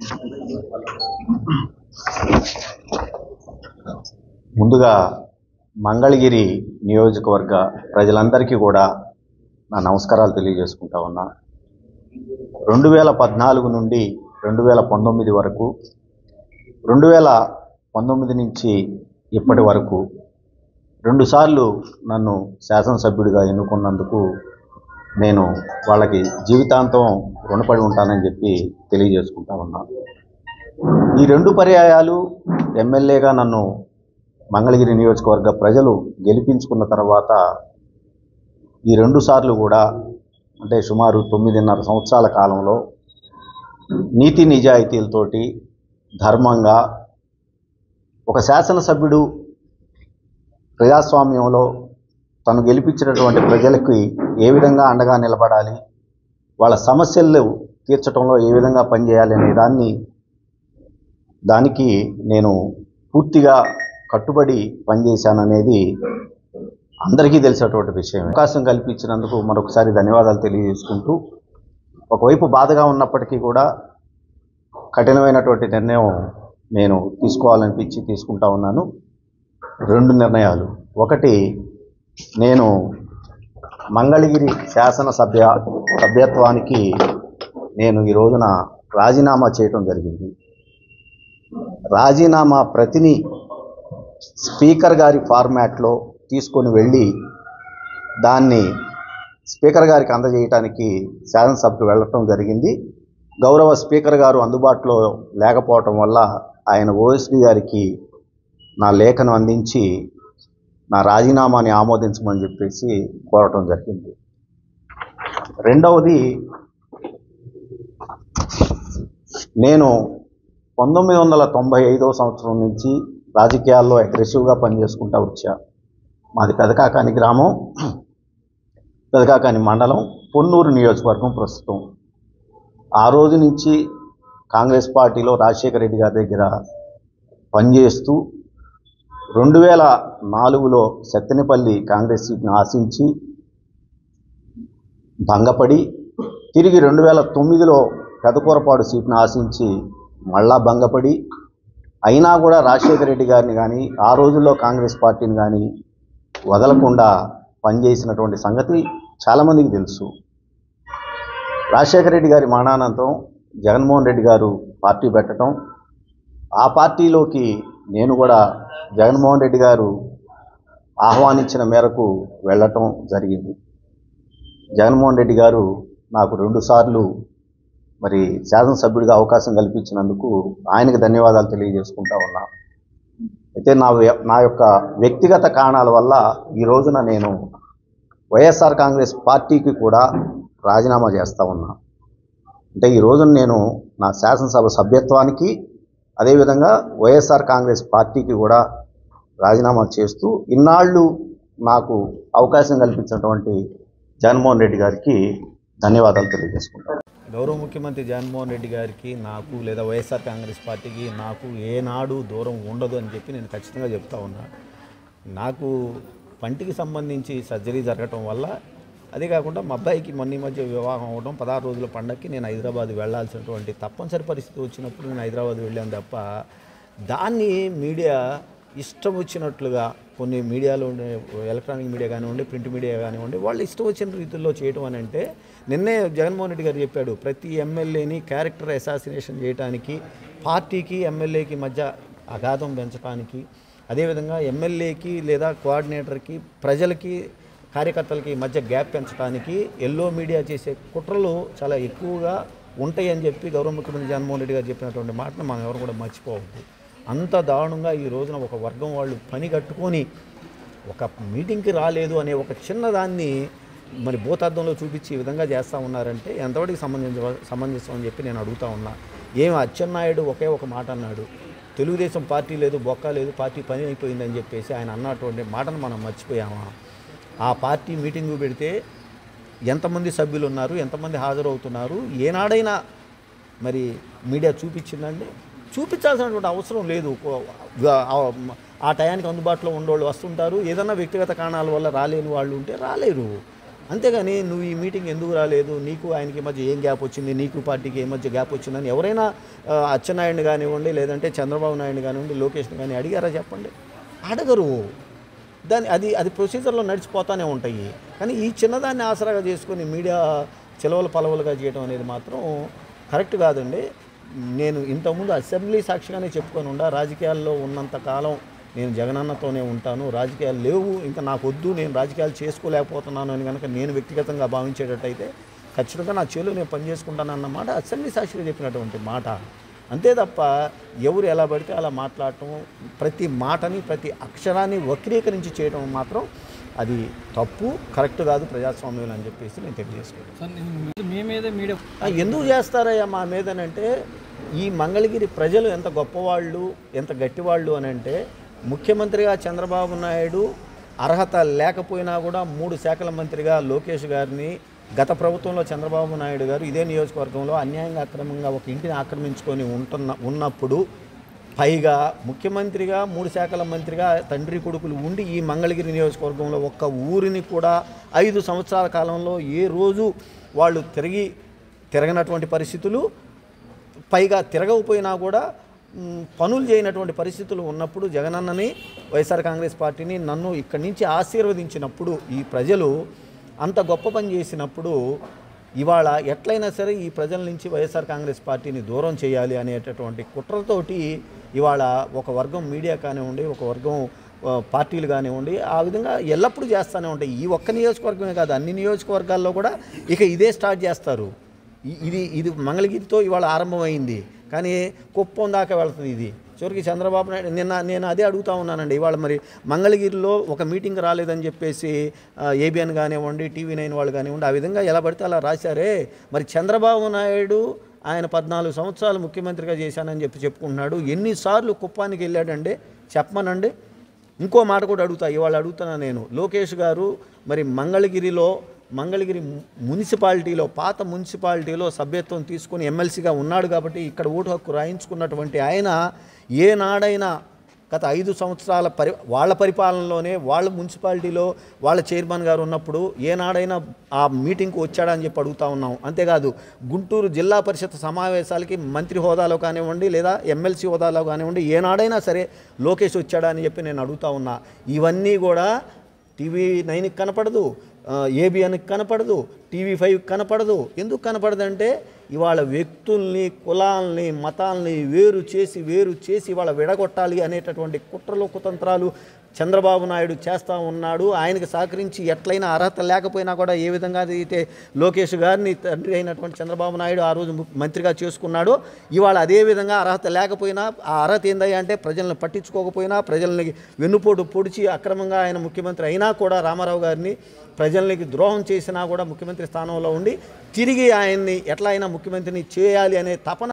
ముందుగా మంగళగిరి నియోజకవర్గ ప్రజలందరికీ కూడా నా నమస్కారాలు తెలియజేసుకుంటా ఉన్నా రెండు వేల పద్నాలుగు నుండి రెండు వేల పంతొమ్మిది వరకు రెండు వేల పంతొమ్మిది నుంచి ఇప్పటి వరకు రెండుసార్లు నన్ను శాసనసభ్యుడిగా ఎన్నుకున్నందుకు నేను వాళ్ళకి జీవితాంతం రుణపడి ఉంటానని చెప్పి తెలియజేసుకుంటా ఉన్నాను ఈ రెండు పర్యాయాలు ఎమ్మెల్యేగా నన్ను మంగళగిరి నియోజకవర్గ ప్రజలు గెలిపించుకున్న తర్వాత ఈ రెండు సార్లు కూడా అంటే సుమారు తొమ్మిదిన్నర సంవత్సరాల కాలంలో నీతి నిజాయితీలతోటి ధర్మంగా ఒక శాసనసభ్యుడు ప్రజాస్వామ్యంలో తను గెలిపించినటువంటి ప్రజలకి ఏ విధంగా అండగా నిలబడాలి వాళ్ళ సమస్యలు తీర్చడంలో ఏ విధంగా పనిచేయాలి అనే దాన్ని దానికి నేను పూర్తిగా కట్టుబడి పనిచేశాననేది అందరికీ తెలిసినటువంటి విషయం అవకాశం కల్పించినందుకు మరొకసారి ధన్యవాదాలు తెలియజేసుకుంటూ ఒకవైపు బాధగా ఉన్నప్పటికీ కూడా కఠినమైనటువంటి నిర్ణయం నేను తీసుకోవాలనిపించి తీసుకుంటా ఉన్నాను రెండు నిర్ణయాలు ఒకటి నేను మంగళగిరి శాసనసభ్య సభ్యత్వానికి నేను ఈ రోజున రాజీనామా చేయటం జరిగింది రాజీనామా ప్రతిని స్పీకర్ గారి ఫార్మాట్లో తీసుకొని వెళ్ళి దాన్ని స్పీకర్ గారికి అందజేయటానికి శాసనసభకు వెళ్ళటం జరిగింది గౌరవ స్పీకర్ గారు అందుబాటులో లేకపోవటం వల్ల ఆయన ఓఎస్డి గారికి నా లేఖను అందించి నా రాజీనామాని ఆమోదించమని చెప్పేసి కోరటం జరిగింది రెండవది నేను పంతొమ్మిది వందల తొంభై ఐదో సంవత్సరం నుంచి రాజకీయాల్లో అగ్రెసివ్గా పనిచేసుకుంటూ వచ్చా మాది పెదకాకాని గ్రామం పెదకాకాని మండలం పొన్నూరు నియోజకవర్గం ప్రస్తుతం ఆ రోజు నుంచి కాంగ్రెస్ పార్టీలో రాజశేఖర రెడ్డి గారి దగ్గర పనిచేస్తూ రెండు వేల నాలుగులో సత్తెనపల్లి కాంగ్రెస్ సీట్ను ఆశించి భంగపడి తిరిగి రెండు వేల తొమ్మిదిలో పెదకూరపాడు సీట్ను ఆశించి మళ్ళా భంగపడి అయినా కూడా రాజశేఖర రెడ్డి గారిని కానీ ఆ రోజుల్లో కాంగ్రెస్ పార్టీని కానీ వదలకుండా పనిచేసినటువంటి సంగతి చాలామందికి తెలుసు రాజశేఖర రెడ్డి గారి మరణానంతరం జగన్మోహన్ రెడ్డి గారు పార్టీ పెట్టడం ఆ పార్టీలోకి నేను కూడా జగన్మోహన్ రెడ్డి గారు ఆహ్వానించిన మేరకు వెళ్ళటం జరిగింది జగన్మోహన్ రెడ్డి గారు నాకు రెండుసార్లు మరి శాసనసభ్యుడిగా అవకాశం కల్పించినందుకు ఆయనకు ధన్యవాదాలు తెలియజేసుకుంటా ఉన్నా అయితే నా వ్య- నా యొక్క వ్యక్తిగత కారణాల వల్ల ఈ రోజున నేను వైఎస్ఆర్ కాంగ్రెస్ పార్టీకి కూడా రాజీనామా చేస్తూ ఉన్నా అంటే ఈ రోజున నేను నా శాసనసభ సభ్యత్వానికి అదేవిధంగా వైఎస్ఆర్ కాంగ్రెస్ పార్టీకి కూడా రాజీనామా చేస్తూ ఇన్నాళ్ళు నాకు అవకాశం కల్పించినటువంటి జగన్మోహన్ రెడ్డి గారికి ధన్యవాదాలు తెలియజేసుకుంటాను గౌరవ ముఖ్యమంత్రి జగన్మోహన్ రెడ్డి గారికి నాకు లేదా వైఎస్ఆర్ కాంగ్రెస్ పార్టీకి నాకు ఏనాడు దూరం ఉండదు అని చెప్పి నేను ఖచ్చితంగా చెప్తా ఉన్నా నాకు పంటికి సంబంధించి సర్జరీ జరగటం వల్ల అదే కాకుండా మా అబ్బాయికి మొన్న ఈ మధ్య వివాహం అవడం పదహారు రోజుల పండగకి నేను హైదరాబాద్ వెళ్ళాల్సినటువంటి తప్పనిసరి పరిస్థితి వచ్చినప్పుడు నేను హైదరాబాద్ వెళ్ళాను తప్ప దాన్ని మీడియా ఇష్టం వచ్చినట్లుగా కొన్ని మీడియాలో ఉండే ఎలక్ట్రానిక్ మీడియా కానివ్వండి ప్రింట్ మీడియా కానివ్వండి వాళ్ళు ఇష్టం వచ్చిన రీతిలో చేయటం అని అంటే నిన్నే జగన్మోహన్ రెడ్డి గారు చెప్పాడు ప్రతి ఎమ్మెల్యేని క్యారెక్టర్ అసాసినేషన్ చేయడానికి పార్టీకి ఎమ్మెల్యేకి మధ్య అగాధం పెంచడానికి అదేవిధంగా ఎమ్మెల్యేకి లేదా కోఆర్డినేటర్కి ప్రజలకి కార్యకర్తలకి మధ్య గ్యాప్ పెంచడానికి ఎల్లో మీడియా చేసే కుట్రలు చాలా ఎక్కువగా ఉంటాయని చెప్పి గౌరవ ముఖ్యమంత్రి జగన్మోహన్ రెడ్డి గారు చెప్పినటువంటి మాటను మనం ఎవరు కూడా మర్చిపోవద్దు అంత దారుణంగా ఈ రోజున ఒక వర్గం వాళ్ళు పని కట్టుకొని ఒక మీటింగ్కి రాలేదు అనే ఒక చిన్నదాన్ని మరి భూతార్థంలో చూపించి ఈ విధంగా చేస్తూ ఉన్నారంటే ఎంతవరకు సంబంధించ సమంజసం అని చెప్పి నేను అడుగుతా ఉన్నా ఏమి అచ్చెన్నాయుడు ఒకే ఒక మాట అన్నాడు తెలుగుదేశం పార్టీ లేదు బొక్క లేదు పార్టీ పని అయిపోయిందని చెప్పేసి ఆయన అన్నటువంటి మాటను మనం మర్చిపోయామా ఆ పార్టీ మీటింగు పెడితే ఎంతమంది సభ్యులు ఉన్నారు ఎంతమంది హాజరవుతున్నారు ఏనాడైనా మరి మీడియా చూపించిందండి చూపించాల్సినటువంటి అవసరం లేదు కో- గా- ఆ- ఆ టయానికి అందుబాటులో ఉండేవాళ్ళు వస్తుంటారు ఏదన్నా వ్యక్తిగత కారణాల వల్ల రాలేని వాళ్ళు ఉంటే రాలేరు అంతేగాని నువ్వు ఈ మీటింగ్ ఎందుకు రాలేదు నీకు ఆయనకి మధ్య ఏం గ్యాప్ వచ్చింది నీకు పార్టీకి ఏ మధ్య గ్యాప్ వచ్చిందని ఎవరైనా ఆ, అచ్చెన్నాయుడిని కానివ్వండి లేదంటే చంద్రబాబు నాయుడు కానివ్వండి లోకేష్ని కానీ అడిగారా చెప్పండి అడగరు దాని అది అది ప్రొసీజర్లో నడిచిపోతూనే ఉంటాయి కానీ ఈ చిన్నదాన్ని ఆసరాగా చేసుకొని మీడియా చిలవలు పలవలుగా చేయడం అనేది మాత్రం కరెక్ట్ కాదండి నేను ఇంతకుముందు అసెంబ్లీ సాక్షిగానే చెప్పుకొని ఉండా రాజకీయాల్లో ఉన్నంత కాలం నేను జగనన్నతోనే ఉంటాను రాజకీయాలు లేవు ఇంకా నాకు వద్దు నేను రాజకీయాలు చేసుకోలేకపోతున్నాను అని కనుక నేను వ్యక్తిగతంగా భావించేటట్టయితే ఖచ్చితంగా నా చేలో నేను పనిచేసుకుంటాను అన్నమాట అసెంబ్లీ సాక్షిగా చెప్పినటువంటి మాట అంతే తప్ప ఎవరు ఎలా పడితే అలా మాట్లాడటం ప్రతి మాటని ప్రతి అక్షరాన్ని వక్రీకరించి చేయడం మాత్రం అది తప్పు కరెక్ట్ కాదు ప్రజాస్వామ్యం అని చెప్పేసి నేను తెలియజేసుకుంటాను సార్ నేను మీ మీద మీడియా ఆ, ఎందుకు చేస్తారయ్యా మా మీదనంటే ఈ మంగళగిరి ప్రజలు ఎంత గొప్పవాళ్ళు ఎంత గట్టివాళ్ళు అని అంటే ముఖ్యమంత్రిగా చంద్రబాబు నాయుడు అర్హత లేకపోయినా కూడా మూడు శాఖల మంత్రిగా లోకేష్ గారిని గత ప్రభుత్వంలో చంద్రబాబు నాయుడు గారు ఇదే నియోజకవర్గంలో అన్యాయంగా అక్రమంగా ఒక ఇంటిని ఆక్రమించుకొని ఉంటున్న ఉన్నప్పుడు పైగా ముఖ్యమంత్రిగా మూడు శాఖల మంత్రిగా తండ్రి కొడుకులు ఉండి ఈ మంగళగిరి నియోజకవర్గంలో ఒక్క ఊరిని కూడా ఐదు సంవత్సరాల కాలంలో ఏ రోజు వాళ్ళు తిరిగి తిరగనటువంటి పరిస్థితులు పైగా తిరగకపోయినా కూడా మ్, పనులు చేయనటువంటి పరిస్థితులు ఉన్నప్పుడు జగనన్నని వైఎస్ఆర్ కాంగ్రెస్ పార్టీని నన్ను ఇక్కడి నుంచి ఆశీర్వదించినప్పుడు ఈ ప్రజలు అంత గొప్ప పని చేసినప్పుడు ఇవాళ ఎట్లయినా సరే ఈ ప్రజల నుంచి వైఎస్ఆర్ కాంగ్రెస్ పార్టీని దూరం చేయాలి అనేటటువంటి కుట్రతోటి ఇవాళ ఒక వర్గం మీడియా కానివ్వండి ఒక వర్గం ఆ, పార్టీలు కానివ్వండి ఆ విధంగా ఎల్లప్పుడూ చేస్తూనే ఉంటాయి ఈ ఒక్క నియోజకవర్గమే కాదు అన్ని నియోజకవర్గాల్లో కూడా ఇక ఇదే స్టార్ట్ చేస్తారు ఇ- ఇది ఇది మంగళగిరితో ఇవాళ ఆరంభమైంది కానీ కుప్పం దాకా వెళ్తుంది ఇది చివరికి చంద్రబాబు నాయుడు నిన్న నేను అదే అడుగుతా ఉన్నానండి ఇవాళ మరి మంగళగిరిలో ఒక మీటింగ్ రాలేదని చెప్పేసి ఏబిఎన్ కానివ్వండి టీవీ నైన్ వాళ్ళు కానివ్వండి ఆ విధంగా ఎలా పడితే అలా రాశారే మరి చంద్రబాబు నాయుడు ఆయన పద్నాలుగు సంవత్సరాలు ముఖ్యమంత్రిగా చేశానని చెప్పి చెప్పుకుంటున్నాడు ఎన్నిసార్లు కుప్పానికి వెళ్ళాడండి చెప్పమనండి ఇంకో మాట కూడా అడుగుతా ఇవాళ అడుగుతున్నా నేను లోకేష్ గారు మరి మంగళగిరిలో మంగళగిరి ము- మున్సిపాలిటీలో పాత మున్సిపాలిటీలో సభ్యత్వం తీసుకుని ఎమ్మెల్సీగా ఉన్నాడు కాబట్టి ఇక్కడ ఓటు హక్కు రాయించుకున్నటువంటి ఆయన ఏనాడైనా గత ఐదు సంవత్సరాల పరి వాళ్ళ పరిపాలనలోనే వాళ్ళ మున్సిపాలిటీలో వాళ్ళ చైర్మన్ గారు ఉన్నప్పుడు ఏనాడైనా ఆ మీటింగ్కి వచ్చాడని చెప్పి అడుగుతా ఉన్నాం అంతేకాదు గుంటూరు జిల్లా పరిషత్ సమావేశాలకి మంత్రి హోదాలో కానివ్వండి లేదా ఎమ్మెల్సీ హోదాలో కానివ్వండి ఏనాడైనా సరే లోకేష్ వచ్చాడా అని చెప్పి నేను అడుగుతా ఉన్నా ఇవన్నీ కూడా టీవీ నైన్కి కనపడదు ఏబిఎన్కి కనపడదు టీవీ ఫైవ్ కనపడదు ఎందుకు కనపడదంటే ఇవాళ వ్యక్తుల్ని కులాల్ని మతాల్ని వేరు చేసి వేరు చేసి ఇవాళ విడగొట్టాలి అనేటటువంటి కుట్రలు కుతంత్రాలు చంద్రబాబు నాయుడు చేస్తూ ఉన్నాడు ఆయనకి సహకరించి ఎట్లయినా అర్హత లేకపోయినా కూడా ఏ విధంగా అయితే లోకేష్ గారిని తండ్రి అయినటువంటి చంద్రబాబు నాయుడు ఆ రోజు ము- మంత్రిగా చేసుకున్నాడో ఇవాళ అదే విధంగా అర్హత లేకపోయినా ఆ అర్హత ఏందయ్యా అంటే ప్రజలను పట్టించుకోకపోయినా ప్రజల్ని వెన్నుపోటు పొడిచి అక్రమంగా ఆయన ముఖ్యమంత్రి అయినా కూడా రామారావు గారిని ప్రజలకి ద్రోహం చేసినా కూడా ముఖ్యమంత్రి స్థానంలో ఉండి తిరిగి ఆయన్ని ఎట్లా అయినా ముఖ్యమంత్రిని చేయాలి అనే తపన